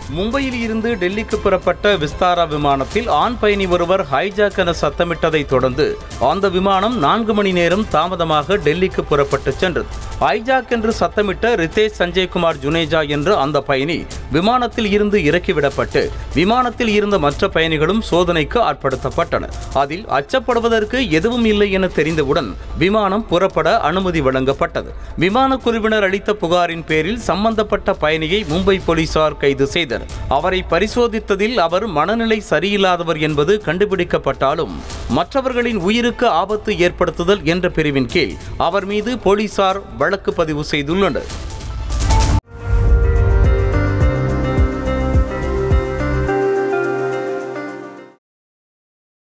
மும்பையில் இருந்து டெல்லிக்கு புறப்பட்ட விஸ்தாரா விமானத்தில் ஆண் பயணி ஒருவர் ஹைஜாக் என சத்தமிட்டதைத் தொடர்ந்து அந்த விமானம் நான்கு மணி நேரம் தாமதமாக டெல்லிக்கு புறப்பட்டு சென்றது ஹைஜாக் என்று சத்தமிட்ட ரிதேஷ் சஞ்சய்குமார் ஜுனேஜா என்ற அந்த பயணி விமானத்தில் இருந்து இறக்கிவிடப்பட்டு விமானத்தில் இருந்த மற்ற பயணிகளும் சோதனைக்கு ஆட்படுத்தப்பட்டனர் அதில் அச்சப்படுவதற்கு எதுவும் இல்லை என தெரிந்தவுடன் விமானம் புறப்பட அனுமதி வழங்கப்பட்டது விமான குழுவினர் அளித்த புகாரின் பேரில் சம்பந்தப்பட்ட பயணியை மும்பை போலீசார் கைது செய்தனர் அவரை பரிசோதித்ததில் அவர் மனநிலை சரியில்லாதவர் என்பது கண்டுபிடிக்கப்பட்டாலும் மற்றவர்களின் உயிருக்கு ஆபத்து ஏற்படுத்துதல் என்ற பிரிவின் கீழ் அவர் மீது போலீசார் வழக்கு பதிவு செய்துள்ளனர்